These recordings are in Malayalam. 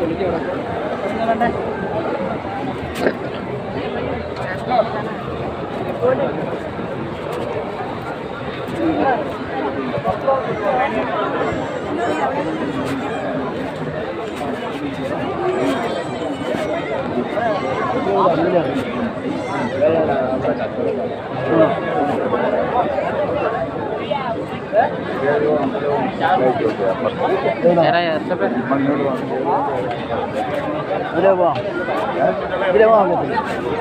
ഇതിലേ പോവാം ഇതിലേ പോവാൻ പറ്റില്ല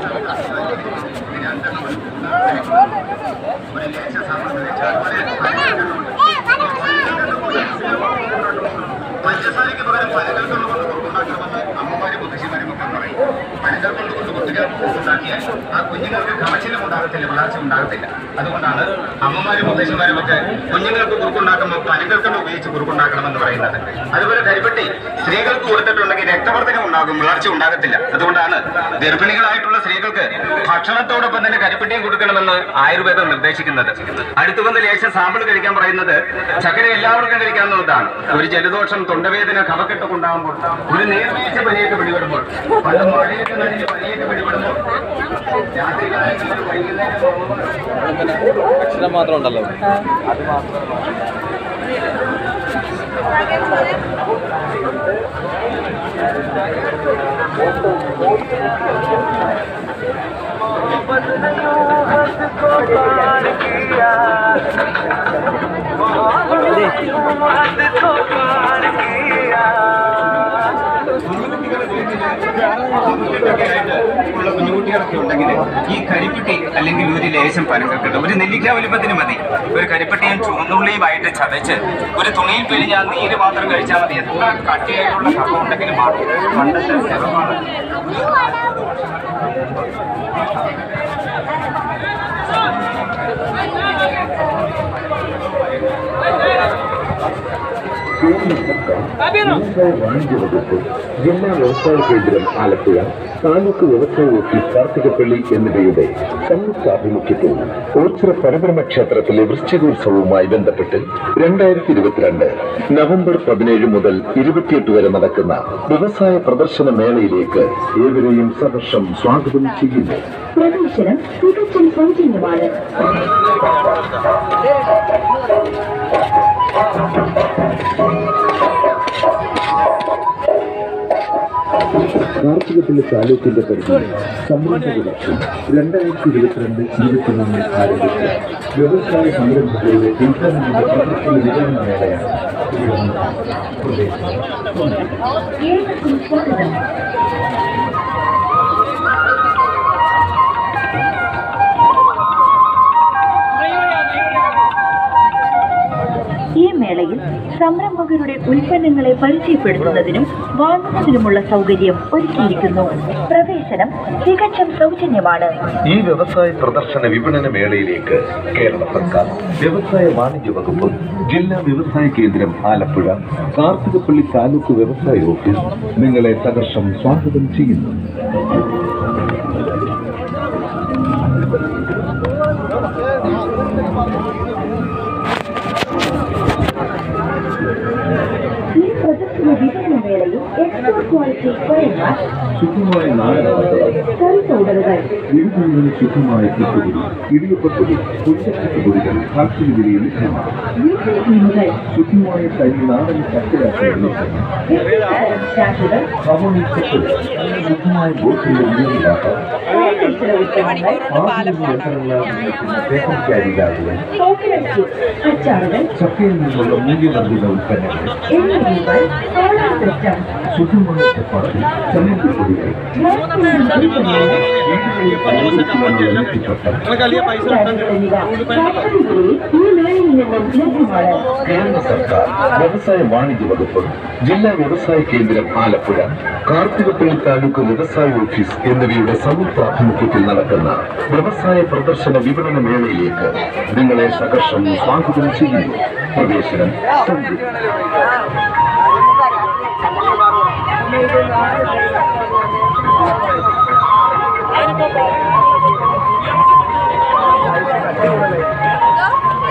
പഞ്ചസാരയ്ക്ക് പകരം പനകൽ കൊണ്ടുകൊണ്ട് ഉണ്ടാക്കണമെന്ന് അമ്മമാരും മുത്തശ്ശിമാരും ഒക്കെ പറയും പനകൽ കൊണ്ടുകൊണ്ട് കുട്ടികൾ ഉണ്ടാക്കിയാൽ ആ കുഞ്ഞുങ്ങൾക്ക് കമച്ചിലും ഉണ്ടാകത്തില്ല വളർച്ച ഉണ്ടാകത്തില്ല അതുകൊണ്ടാണ് അമ്മമാരും മുത്തശ്ശിമാരും ഒക്കെ കുഞ്ഞുങ്ങൾക്ക് കുറുക്കുണ്ടാക്കുമ്പോൾ പനകൽ കൊണ്ട് ഉപയോഗിച്ച് കുറുക്കുണ്ടാക്കണമെന്ന് പറയുന്നത് അതുപോലെ കരിപ്പെട്ടി സ്ത്രീകൾക്ക് കൊടുത്തിട്ടുണ്ടെങ്കിൽ രക്തവർദ്ധനം ഉണ്ടാകും വളർച്ച ഉണ്ടാകത്തില്ല അതുകൊണ്ടാണ് ഗർഭിണികളായിട്ടുള്ള സ്ത്രീകൾക്ക് ഭക്ഷണത്തോടൊപ്പം തന്നെ കരിപ്പെട്ടിയും കൊടുക്കണമെന്ന് ആയുർവേദം നിർദ്ദേശിക്കുന്നത് അടുത്തു വന്ന് ലേശം സാമ്പിൾ കഴിക്കാൻ പറയുന്നത് ചക്കര എല്ലാവർക്കും കഴിക്കാവുന്നതാണ് ഒരു ജലദോഷം തൊണ്ടവേദന കഫക്കെട്ടൊക്കെ ഉണ്ടാകുമ്പോൾ ഒരു നേർവീഴ്ച പനിയൊക്കെ പിടിപെടുമ്പോൾ പണ്ട് മഴയൊക്കെ നനഞ്ഞ് പനിയൊക്കെ പിടിപെടുമ്പോൾ രാത്രികാലങ്ങളിൽ വൈകുന്നേരം അക്ഷരം മാത്രം ഉണ്ടല്ലോ ഒക്കെ ആയിട്ട് ഉള്ള കുഞ്ഞുകുട്ടികളൊക്കെ ഉണ്ടെങ്കിൽ ഈ കരിപ്പെട്ടി അല്ലെങ്കിൽ ഒരു ലേശം പനക്കൽക്കട്ട് ഒരു നെല്ലിക്ക വലുപ്പത്തിന് മതി ഒരു കരിപ്പെട്ടിയും ചുവന്നുള്ളിയുമായിട്ട് ചതച്ച് ഒരു തുണിയിൽ പിഴിഞ്ഞാൽ നീര് മാത്രം കഴിച്ചാൽ മതി എത്ര കട്ടിയായിട്ടുള്ള കഫം ഉണ്ടെങ്കിലും മാറും പണ്ടത്തെ സ്ഥലമാണ് വ്യവസായ വാണിജ്യ വകുപ്പ് ജില്ലാ വ്യവസായ കേന്ദ്രം ആലപ്പുഴ താലൂക്ക് വ്യവസായ ഓഫീസ് കാർത്തികപ്പള്ളി എന്നിവയുടെ സംയുക്താഭിമുഖ്യത്തിൽ ഓച്ചിറ പരബ്രഹ്മ ക്ഷേത്രത്തിലെ വൃശ്ചികോത്സവവുമായി ബന്ധപ്പെട്ട് രണ്ടായിരത്തി ഇരുപത്തിരണ്ട് നവംബർ പതിനേഴ് മുതൽ ഇരുപത്തിയെട്ട് വരെ നടക്കുന്ന വ്യവസായ പ്രദർശന മേളയിലേക്ക് ഏവരെയും സഹർഷം സ്വാഗതം ചെയ്യുന്നു പ്രവേശനം തികച്ചും സൗജന്യമാണ് കാർത്തികപ്പള്ളി താലൂക്കിന്റെ പരിധിയിൽ സംരംഭക വർഷം രണ്ടായിരത്തി ഇരുപത്തിരണ്ട് ഇരുപത്തിമൂന്നിൽ ആരംഭിച്ച വ്യവസായ സംരംഭങ്ങളുടെ ഉൽപ്പന്നങ്ങളുടെ പ്രദർശന വിതരണ മേളയാണ് ഏവർക്കും സ്വാഗതം ഈ മേളയിൽ സംരംഭകരുടെ ഉൽപ്പന്നങ്ങളെ പരിചയപ്പെടുത്തുന്നതിനും വാങ്ങുന്നതിനുമുള്ള സൗകര്യം ഒരുക്കിയിരിക്കുന്നു പ്രവേശനം തികച്ചും സൗജന്യമാണ് ഈ വ്യവസായ പ്രദർശന വിപണന മേളയിലേക്ക് കേരള സർക്കാർ വ്യവസായ വാണിജ്യ വകുപ്പ് ജില്ലാ വ്യവസായ കേന്ദ്രം ആലപ്പുഴ കാർത്തികപ്പള്ളി താലൂക്ക് വ്യവസായ ഓഫീസ് നിങ്ങളെ സഹർഷം സ്വാഗതം ചെയ്യുന്നു ഈ പ്രദർശന വിപണന മേളയിൽ എക്സ്പോർട്ട് ക്വാളിറ്റി സ്വയംമാർ ശുദ്ധമായ നാടകവാർത്തകൾ കറി പൗഡറുകൾ വിവിധ ശുദ്ധമായ കുത്തുപൊടി ഇടിയപ്പപ്പൊടി പുഞ്ചക്കുത്തുപൊടികൾ കാർഷിക വിലയിൽ ലഭ്യമാണ് വീട്ടിൽ ക്രീമുകൾ ശുദ്ധമായ തനി നാടൻ ചക്കരാശികൾ വ്യത്യസ്തതരം സ്റ്റാമ്പുകൾ ഹവണി ചക്കര ശുദ്ധമായ ബോട്ടിലെ നീരിലാക്കാം കരകൗശല ഉൽപ്പന്നങ്ങൾ ആധുനിക യന്ത്രങ്ങളാൽ പേപ്പർ ക്യാരി ബാഗുകൾ ചോക്ലേറ്റ് ചിപ്സ് അച്ചാറുകൾ ചക്കയിൽ നിന്നുള്ള മൂല്യവർദ്ധിത ഉൽപ്പന്നങ്ങൾ എന്നിവ സോളാർ സിസ്റ്റം ശുദ്ധമായ ചപ്പാത്തി ചമ്മന്തിപ്പൊടികൾ വീടുകളിൽ പലതരത്തിലുള്ള ഇലക്ട്രിക്കൽ ഈ മേളയിൽ നിന്നും ലഭ്യമാണ് കേരള സർക്കാർ വ്യവസായ വാണിജ്യ വകുപ്പ് ജില്ലാ വ്യവസായ കേന്ദ്രം ആലപ്പുഴ കാർത്തികപ്പള്ളി താലൂക്ക് വ്യവസായ ഓഫീസ് എന്നിവയുടെ സംയുക്താഭിമുഖ്യത്തിൽ നടക്കുന്ന വ്യവസായ പ്രദർശന വിപണന മേളയിലേക്ക് നിങ്ങളെ സഹർഷം സ്വാഗതം ചെയ്യുന്നു പ്രവേശനം സൗജന്യം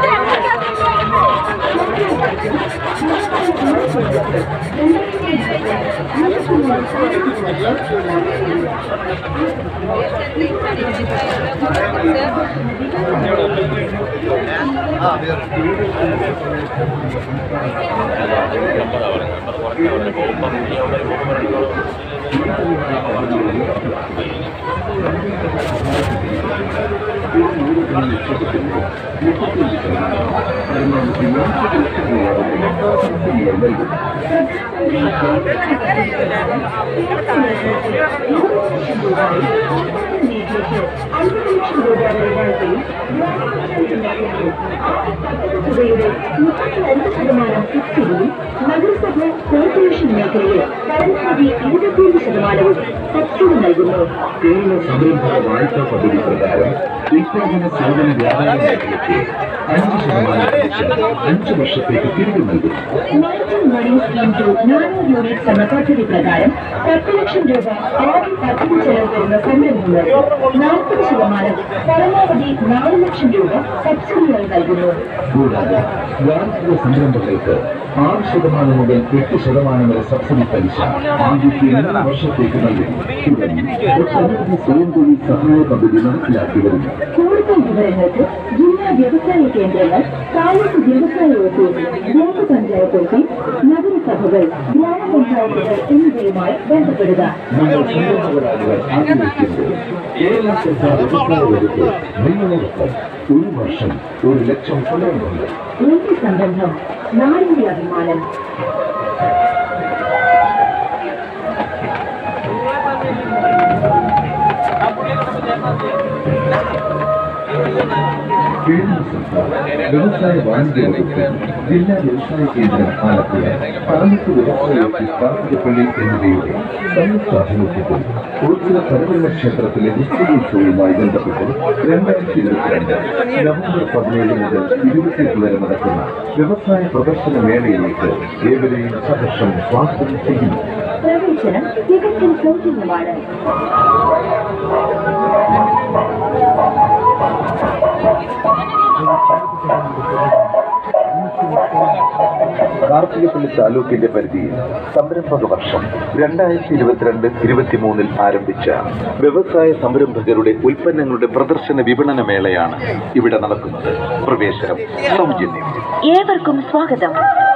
രണ്ടായിരത്തി തുകയുടെ മുപ്പത്തിരണ്ട് ശതമാനം സബ്സിഡിയും നഗരസഭ കോർപ്പറേഷൻ മേഖലയിൽ പരമാവധി ഇരുപത്തിയേഴ് ശതമാനവും സബ്സിഡി നൽകുന്നു കേരള സംരംഭ വായ്പാ പദ്ധതി പ്രകാരം ഉൽപാദന സേവന വ്യാപാര മേഖലയ്ക്ക് അഞ്ച് ശതമാനം പലിശ അഞ്ച് വർഷത്തേക്ക് തിരികെ നൽകും margin money scheme to nano units എന്ന പദ്ധതി പ്രകാരം പത്ത് ലക്ഷം രൂപ ആദ്യ പദ്ധതി ചെലവ് വരുന്ന സംരംഭങ്ങൾക്ക് നാൽപ്പത് ശതമാനം പരമാവധി നാല് ലക്ഷം രൂപ സബ്സിഡിയായി നൽകുന്നു കൂടാതെ വാർഷിക സംരംഭങ്ങൾക്ക് ആറ് ശതമാനം മുതൽ എട്ട് ശതമാനം വരെ സബ്സിഡി പലിശ ആദ്യത്തെ മൂന്ന് വർഷത്തേക്ക് നൽകും തുടങ്ങി ഒട്ടനവധി സ്വയം തൊഴിൽ സഹായ പദ്ധതി നടപ്പിലാക്കി വരുന്നു കൂടുതൽ വിവരങ്ങൾക്ക് ജില്ലാ വ്യവസായ കേന്ദ്രങ്ങൾ താലൂക്ക് വ്യവസായ ഓഫീസ് ബ്ലോക്ക് പഞ്ചായത്ത് ഓഫീസ് നഗരസഭകൾ ഗ്രാമപഞ്ചായത്തുകൾ എന്നിവയുമായി ബന്ധപ്പെടുക നമ്മൾ സംരംഭകരാകുവാൻ ആഗ്രഹിക്കുമ്പോൾ കേരള സർക്കാർ വ്യവസായ വകുപ്പ് നിങ്ങളോടൊപ്പം ഒരു വർഷം ഒരു ലക്ഷം സംരംഭങ്ങൾ എന്റെ സംരംഭം നാടിന്റെ അഭിമാനം കേന്ദ്ര സർക്കാർ വ്യവസായ വാണിജ്യ വകുപ്പ് ജില്ലാ വ്യവസായ കേന്ദ്രം ആലപ്പുഴ താലൂക്ക് വ്യവസായ ഓഫീസ് കാർത്തികപ്പള്ളി എന്നിവയുടെ സംയുക്താഭിമുഖ്യത്തിൽ ഓച്ചിറ പരമന ക്ഷേത്രത്തിലെ നിശ്ചയോത്സവവുമായി ബന്ധപ്പെട്ട് രണ്ടായിരത്തി ഇരുപത്തിരണ്ട് നവംബർ പതിനേഴ് മുതൽ ഇരുപത്തിയെട്ട് വരെ നടക്കുന്ന വ്യവസായ പ്രദർശന മേളയിലേക്ക് ഏവരെയും സഹർഷം സ്വാഗതം ചെയ്യുന്നു പ്രവേശനം തികച്ചും സൗജന്യമാണ് കാർത്തികപ്പള്ളി താലൂക്കിന്റെ പരിധിയിൽ സംരംഭക വർഷം രണ്ടായിരത്തി ഇരുപത്തിരണ്ട് ഇരുപത്തിമൂന്നിൽ ആരംഭിച്ച വ്യവസായ സംരംഭകരുടെ ഉൽപ്പന്നങ്ങളുടെ പ്രദർശന വിപണന മേളയാണ് ഇവിടെ നടക്കുന്നത് പ്രവേശനം സൗജന്യം ഏവർക്കും സ്വാഗതം